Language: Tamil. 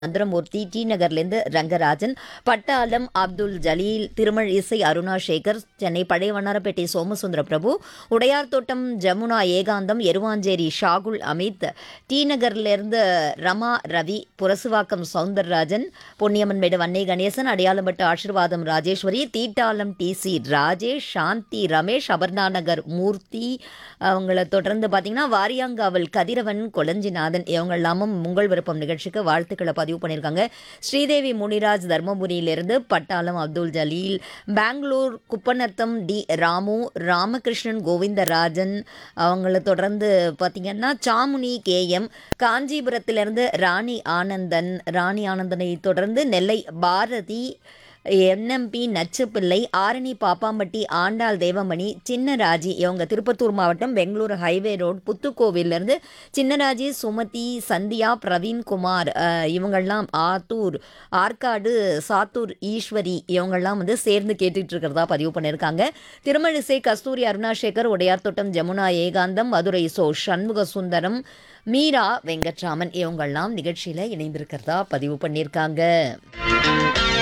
சந்திரமூர்த்தி டி நகர்லேருந்து ரங்கராஜன் பட்டாளம் அப்துல் ஜலீல் திருமல் இசை அருணா சேகர் சென்னை பழைய வண்ணாரப்பேட்டை சோமசுந்தர பிரபு உடையார் தோட்டம் ஜமுனா ஏகாந்தம் எருவாஞ்சேரி ஷாகுல் அமித் டி நகர்லேருந்து ரமா ரவி புரசுவாக்கம் சவுந்தரராஜன் பொன்னியம்மன் மேடு வன்னை கணேசன் அடையாளம்பட்டு ஆசீர்வாதம் ராஜேஸ்வரி தீட்டாளம் டி சி ராஜேஷ் சாந்தி ரமேஷ் அபர்ணா நகர் மூர்த்தி அவங்கள தொடர்ந்து பார்த்தீங்கன்னா வாரியாங்காவல் கதிரவன் கொளஞ்சிநாதன் இவங்க எல்லாமும் உங்கள் விருப்பம் நிகழ்ச்சிக்கு வாழ்த்துக்களை பதிவு பண்ணியிருக்காங்க ஸ்ரீதேவி முனிராஜ் தர்மபுரியிலிருந்து பட்டாளம் அப்துல் ஜலீல் பெங்களூர் குப்பநத்தம் டி ராமு ராமகிருஷ்ணன் கோவிந்தராஜன் அவங்கள தொடர்ந்து பார்த்தீங்கன்னா சாமுனி கேஎம் காஞ்சிபுரத்திலிருந்து ராணி ஆனந்தன் ராணி ஆனந்தனை தொடர்ந்து நெல்லை பாரதி என்எம்பி நச்சுப்பிள்ளை ஆரணி பாப்பாம்பட்டி ஆண்டாள் தேவமணி சின்னராஜி இவங்க திருப்பத்தூர் மாவட்டம் பெங்களூரு ஹைவே ரோட் புத்துக்கோவிலிருந்து சின்னராஜி சுமதி சந்தியா பிரவீன்குமார் அஹ், இவங்கெல்லாம் ஆத்தூர் ஆற்காடு சாத்தூர் ஈஸ்வரி இவங்கெல்லாம் வந்து சேர்ந்து கேட்டுட்டு இருக்கிறதா பதிவு பண்ணியிருக்காங்க திருமழிசை கஸ்தூரி அருணாசேகர் உடையார் தோட்டம் ஜமுனா ஏகாந்தம் மதுரை சோ சண்முக சுந்தரம் மீரா வெங்கட்ராமன் இவங்கெல்லாம் நிகழ்ச்சியில் இணைந்திருக்கிறதா பதிவு பண்ணியிருக்காங்க